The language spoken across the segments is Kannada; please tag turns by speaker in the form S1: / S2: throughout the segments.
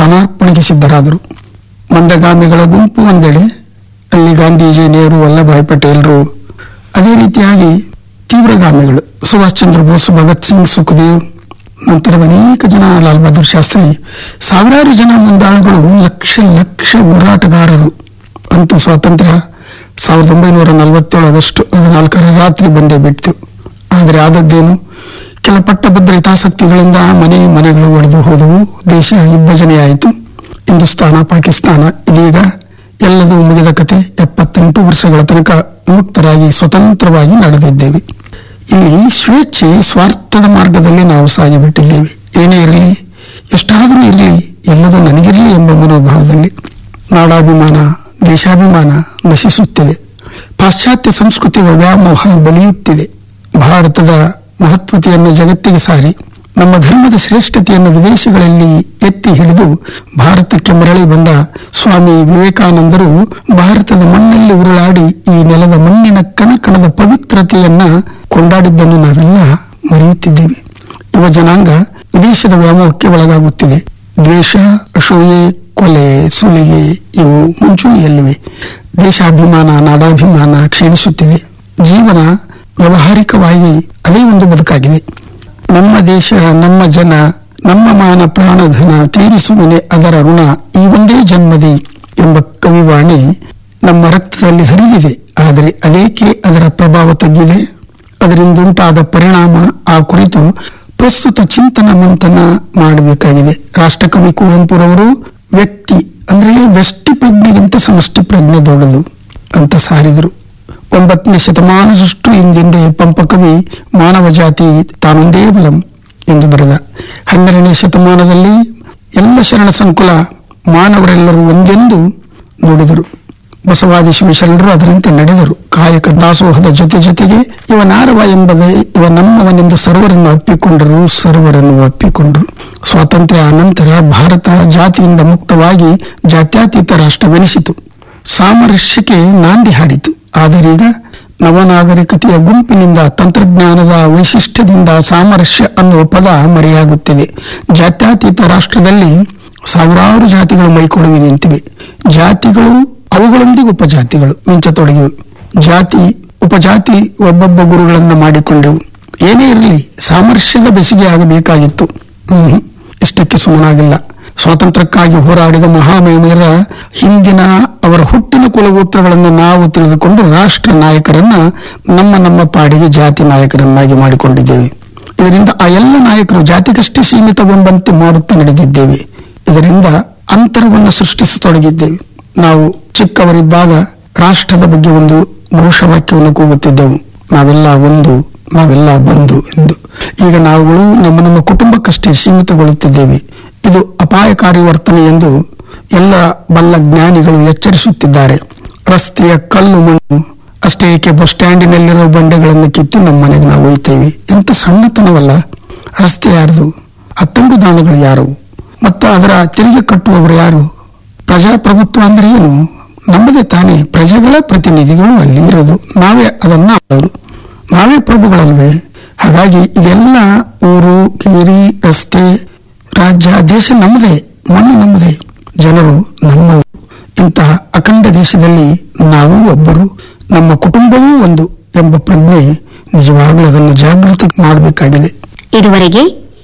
S1: ಪ್ರಾಣಾರ್ಪಣೆಗೆ ಸಿದ್ಧರಾದರು ಮಂದಗಾಮಿಗಳ ಗುಂಪು ಒಂದೆಡೆ ಅಲ್ಲಿ ಗಾಂಧೀಜಿ ನೆಹರು ವಲ್ಲಭಾಯ್ ಪಟೇಲ್ರು ಅದೇ ರೀತಿಯಾಗಿ ತೀವ್ರಗಾಮಿಗಳು ಸುಭಾಷ್ ಚಂದ್ರ ಬೋಸ್ ಭಗತ್ ಸಿಂಗ್ ಸುಖದೇವ್ ನಂತರದ ಅನೇಕ ಜನ ಲಾಲ್ ಬಹದ್ದೂರ್ ಶಾಸ್ತ್ರಿ ಸಾವಿರಾರು ಜನ ಮುಂದಾಳುಗಳು ಲಕ್ಷ ಲಕ್ಷ ಹೋರಾಟಗಾರರು ಅಂತೂ ಸ್ವಾತಂತ್ರ್ಯ ಸಾವಿರದ ಒಂಬೈನೂರ ನಲವತ್ತೇಳು ಆಗಸ್ಟ್ ಹದಿನಾಲ್ಕರ ರಾತ್ರಿ ಬಂದೇ ಬಿಡ್ತು ಆದರೆ ಆದದ್ದೇನು ಕೆಲ ಪಟ್ಟಭದ್ರ ಹಿತಾಸಕ್ತಿಗಳಿಂದ ಮನೆ ಮನೆಗಳು ಒಡೆದು ಹೋದವು ದೇಶ ವಿಭಜನೆಯಾಯಿತು ಹಿಂದೂಸ್ತಾನ ಪಾಕಿಸ್ತಾನ ಇದೀಗ ಎಲ್ಲದೂ ಮುಗಿದ ಕತೆ ಎಪ್ಪತ್ತೆಂಟು ವರ್ಷಗಳ ತನಕ ಮುಕ್ತರಾಗಿ ಸ್ವತಂತ್ರವಾಗಿ ನಡೆದಿದ್ದೇವೆ ಇಲ್ಲಿ ಸ್ವೇಚ್ಛೆ ಸ್ವಾರ್ಥದ ಮಾರ್ಗದಲ್ಲಿ ನಾವು ಸಾಗಿಬಿಟ್ಟಿದ್ದೇವೆ ಏನೇ ಇರಲಿ ಎಷ್ಟಾದರೂ ಇರಲಿ ಎಲ್ಲದೂ ನನಗಿರಲಿ ಎಂಬ ಮನೋಭಾವದಲ್ಲಿ ನಾಡಾಭಿಮಾನ ದೇಶಾಭಿಮಾನ ನಶಿಸುತ್ತಿದೆ ಪಾಶ್ಚಾತ್ಯ ಸಂಸ್ಕೃತಿಯ ವ್ಯಾಮೋಹ ಬಲಿಯುತ್ತಿದೆ ಭಾರತದ ಮಹತ್ವತೆಯನ್ನು ಜಗತ್ತಿಗೆ ಸಾರಿ ನಮ್ಮ ಧರ್ಮದ ಶ್ರೇಷ್ಠತೆಯನ್ನು ವಿದೇಶಗಳಲ್ಲಿ ಎತ್ತಿ ಹಿಡಿದು ಭಾರತಕ್ಕೆ ಮರಳಿ ಬಂದ ಸ್ವಾಮಿ ವಿವೇಕಾನಂದರು ಭಾರತದ ಮಣ್ಣಲ್ಲಿ ಉರುಳಾಡಿ ಈ ನೆಲದ ಮಣ್ಣಿನ ಕಣಕಣದ ಪವಿತ್ರತೆಯನ್ನ ಕೊಂಡಾಡಿದ್ದನ್ನು ನಾವೆಲ್ಲ ಮರೆಯುತ್ತಿದ್ದೇವೆ ಯುವ ಜನಾಂಗ ವಿದೇಶದ ವ್ಯಾಮೋಹಕ್ಕೆ ಒಳಗಾಗುತ್ತಿದೆ ದ್ವೇಷ ಅಸೂಯೆ ಕೊಲೆ ಸುಲಿಗೆ ಇವು ಮುಂಚೂಣಿಯಲ್ಲಿವೆ ದೇಶಾಭಿಮಾನ ನಾಡಾಭಿಮಾನ ಕ್ಷೀಣಿಸುತ್ತಿದೆ ಜೀವನ ವ್ಯಾವಹಾರಿಕವಾಗಿ ಅದೇ ಒಂದು ಬದುಕಾಗಿದೆ ನಮ್ಮ ದೇಶ ನಮ್ಮ ಜನ ನಮ್ಮ ಮಾನ ಪ್ರಾಣಧನ ತೀರಿಸುವನೆ ಅದರ ಋಣ ಈ ಒಂದೇ ಜನ್ಮದಿ ಎಂಬ ಕವಿವಾಣಿ ನಮ್ಮ ರಕ್ತದಲ್ಲಿ ಹರಿದಿದೆ ಆದರೆ ಅದೇಕೆ ಅದರ ಪ್ರಭಾವ ತಗ್ಗಿದೆ ಅದರಿಂದುಂಟಾದ ಪರಿಣಾಮ ಆ ಕುರಿತು ಪ್ರಸ್ತುತ ಚಿಂತನ ಮಂಥನ ಮಾಡಬೇಕಾಗಿದೆ ರಾಷ್ಟ್ರಕವಿ ಕುವೆಂಪುರವರು ವ್ಯಕ್ತಿ ಅಂದ್ರೆ ವ್ಯಷ್ಟಿ ಪ್ರಜ್ಞೆಗಿಂತ ಸಮಷ್ಟಿ ಪ್ರಜ್ಞೆ ದೊಡ್ಡದು ಅಂತ ಸಾರಿದರು ಒಂಬತ್ತನೇ ಶತಮಾನದಷ್ಟು ಹಿಂದಿಂದೆ ಪಂಪಕವಿ ಮಾನವ ಜಾತಿ ತಾನೊಂದೇ ಬಲಂ ಎಂದು ಬರೆದ ಹನ್ನೆರಡನೇ ಶತಮಾನದಲ್ಲಿ ಎಲ್ಲ ಶರಣ ಸಂಕುಲ ಮಾನವರೆಲ್ಲರೂ ಒಂದೆಂದು ನುಡಿದರು ಬಸವಾದಿ ಶಿವಶರಣರು ಅದರಂತೆ ನಡೆದರು ಕಾಯಕ ದಾಸೋಹದ ಜೊತೆ ಜೊತೆಗೆ ಇವನಾರವ ಎಂಬುದೇ ಇವ ನಮ್ಮವನೆಂದು ಸರ್ವರನ್ನು ಅಪ್ಪಿಕೊಂಡರು ಸರ್ವರನ್ನು ಒಪ್ಪಿಕೊಂಡರು ಸ್ವಾತಂತ್ರ್ಯ ಅನಂತರ ಭಾರತ ಜಾತಿಯಿಂದ ಮುಕ್ತವಾಗಿ ಜಾತ್ಯತೀತ ರಾಷ್ಟ್ರವೆನಿಸಿತು ಸಾಮರಸ್ಯಕ್ಕೆ ನಾಂದಿ ಹಾಡಿತು ಆದರೀಗ ನವನಾಗರಿಕತೆಯ ಗುಂಪಿನಿಂದ ತಂತ್ರಜ್ಞಾನದ ವೈಶಿಷ್ಟ್ಯದಿಂದ ಸಾಮರಸ್ಯ ಅನ್ನುವ ಪದ ಮರೆಯಾಗುತ್ತಿದೆ ಜಾತ್ಯತೀತ ರಾಷ್ಟ್ರದಲ್ಲಿ ಸಾವಿರಾರು ಜಾತಿಗಳು ಮೈಕೊಡುವಿ ನಿಂತಿವೆ ಜಾತಿಗಳು ಅವುಗಳೊಂದಿಗೆ ಉಪಜಾತಿಗಳು ಮಿಂಚತೊಡಗಿವೆ ಜಾತಿ ಉಪಜಾತಿ ಒಬ್ಬೊಬ್ಬ ಗುರುಗಳನ್ನು ಮಾಡಿಕೊಂಡೆವು ಏನೇ ಇರಲಿ ಸಾಮರಸ್ಯದ ಬೆಸಿಗೆ ಆಗಬೇಕಾಗಿತ್ತು ಹ್ಮ್ ಇಷ್ಟಕ್ಕೆ ಸುಮ್ಮನಾಗಿಲ್ಲ ಸ್ವಾತಂತ್ರ್ಯಕ್ಕಾಗಿ ಹೋರಾಡಿದ ಮಹಾಮಹಿಮೆಯರ ಹಿಂದಿನ ಅವರ ಹುಟ್ಟಿನ ಕುಲಗೋತ್ರಗಳನ್ನು ನಾವು ತಿಳಿದುಕೊಂಡು ರಾಷ್ಟ್ರ ನಾಯಕರನ್ನ ನಮ್ಮ ನಮ್ಮ ಪಾಡಿಗೆ ಜಾತಿ ನಾಯಕರನ್ನಾಗಿ ಮಾಡಿಕೊಂಡಿದ್ದೇವೆ ಇದರಿಂದ ಆ ಎಲ್ಲ ನಾಯಕರು ಜಾತಿಗಷ್ಟೇ ಸೀಮಿತಗೊಂಡಂತೆ ಮಾಡುತ್ತಾ ನಡೆದಿದ್ದೇವೆ ಇದರಿಂದ ಅಂತರವನ್ನು ಸೃಷ್ಟಿಸತೊಡಗಿದ್ದೇವೆ ನಾವು ಚಿಕ್ಕವರಿದ್ದಾಗ ರಾಷ್ಟ್ರದ ಬಗ್ಗೆ ಒಂದು ಘೋಷವಾಕ್ಯವನ್ನು ಕೂಗುತ್ತಿದ್ದೆವು ನಾವೆಲ್ಲ ಒಂದು ನಾವೆಲ್ಲ ಬಂಧು ಎಂದು ಈಗ ನಾವುಗಳು ನಮ್ಮ ನಮ್ಮ ಕುಟುಂಬಕ್ಕಷ್ಟೇ ಸೀಮಿತಗೊಳ್ಳುತ್ತಿದ್ದೇವೆ ಇದು ಅಪಾಯಕಾರಿ ವರ್ತನೆ ಎಂದು ಎಲ್ಲ ಬಲ್ಲ ಜ್ಞಾನಿಗಳು ಎಚ್ಚರಿಸುತ್ತಿದ್ದಾರೆ ರಸ್ತೆಯ ಕಲ್ಲು ಮಣ್ಣು ಅಷ್ಟೇ ಏಕೆ ಬಸ್ ಸ್ಟ್ಯಾಂಡಿನಲ್ಲಿರೋ ಬಂಡೆಗಳನ್ನು ಕಿತ್ತಿ ನಮ್ಮ ಮನೆಗೆ ನಾವು ಒಯ್ತೇವೆ ಎಂತ ಸಣ್ಣತನವಲ್ಲ ರಸ್ತೆ ಯಾರ್ದು ಆ ತಂಗುದಾಣಗಳು ಯಾರು ಮತ್ತು ಅದರ ತೆರಿಗೆ ಕಟ್ಟುವವರು ಯಾರು ಪ್ರಜಾಪ್ರಭುತ್ವ ಅಂದ್ರೆ ಏನು ನಮ್ಮದೇ ತಾನೇ ಪ್ರಜೆಗಳ ಪ್ರತಿನಿಧಿಗಳು ಅಲ್ಲಿ ಇರೋದು ನಾವೇ ಅದನ್ನ ಆಳೋರು ನಾವೇ ಪ್ರಭುಗಳಲ್ವೇ ಹಾಗಾಗಿ ಇದೆಲ್ಲ ಊರು ಕೇರಿ ರಸ್ತೆ ರಾಜ್ಯ ದೇಶ ನಮ್ಮದೇ ಮಣ್ಣು ನಮ್ಮದೇ ಜನರು ನಮ್ಮವರು ಇಂತಹ ಅಖಂಡ ದೇಶದಲ್ಲಿ ನಾವು ಒಬ್ಬರು ನಮ್ಮ ಕುಟುಂಬವೂ ಒಂದು ಎಂಬ ಪ್ರಜ್ಞೆ ನಿಜವಾಗ್ಲೂ ಅದನ್ನು ಜಾಗೃತಿ ಮಾಡಬೇಕಾಗಿದೆ
S2: ಇದುವರೆಗೆ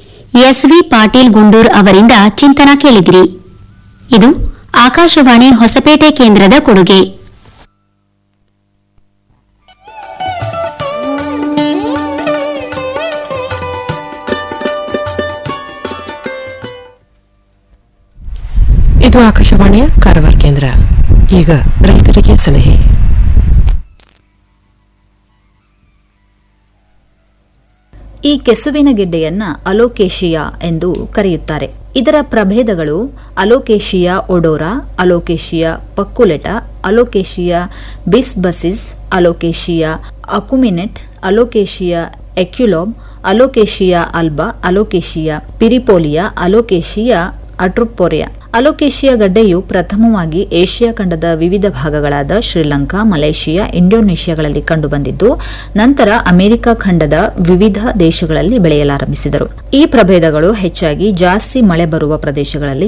S2: ಎಸ್ ವಿ ಪಾಟೀಲ್ ಗುಂಡೂರ್ ಅವರಿಂದ ಚಿಂತನ ಕೇಳಿದಿರಿ ಇದು ಆಕಾಶವಾಣಿ ಹೊಸಪೇಟೆ ಕೇಂದ್ರದ ಕೊಡುಗೆ
S3: ಇದು ಆಕಾಶವಾಣಿಯ ಕಾರವಾರ ಕೇಂದ್ರ ಈಗ ರೈತರಿಗೆ ಸಲಹೆ
S4: ಈ ಕೆಸುವಿನ ಗೆಡ್ಡೆಯನ್ನ ಅಲೋಕೇಶಿಯಾ ಎಂದು ಕರೆಯುತ್ತಾರೆ ಇದರ ಪ್ರಭೇದಗಳು ಅಲೋಕೇಶಿಯಾ ಒಡೋರಾ ಅಲೋಕೇಶಿಯಾ ಪಕ್ಕುಲೆಟ ಅಲೋಕೇಶಿಯಾ ಬಿಸ್ಬಸಿಸ್ ಅಲೋಕೇಶಿಯಾ ಅಕುಮಿನೆಟ್ ಅಲೋಕೇಶಿಯಾ ಎಕ್ಯುಲೋಮ್ ಅಲೋಕೇಶಿಯಾ ಅಲ್ಬಾ ಅಲೋಕೇಶಿಯಾ ಪಿರಿಪೋಲಿಯಾ ಅಲೋಕೇಶಿಯಾ ಅಟ್ರುಪೊರಿಯಾ ಅಲೋಕೇಶಿಯಾ ಗಡ್ಡೆಯು ಪ್ರಥಮವಾಗಿ ಏಷ್ಯಾ ಖಂಡದ ವಿವಿಧ ಭಾಗಗಳಾದ ಶ್ರೀಲಂಕಾ ಮಲೇಷಿಯಾ ಇಂಡೋನೇಷ್ಯಾಗಳಲ್ಲಿ ಕಂಡುಬಂದಿದ್ದು ನಂತರ ಅಮೆರಿಕ ಖಂಡದ ವಿವಿಧ ದೇಶಗಳಲ್ಲಿ ಬೆಳೆಯಲಾರಂಭಿಸಿದರು ಈ ಪ್ರಭೇದಗಳು ಹೆಚ್ಚಾಗಿ ಜಾಸ್ತಿ ಮಳೆ ಬರುವ ಪ್ರದೇಶಗಳಲ್ಲಿ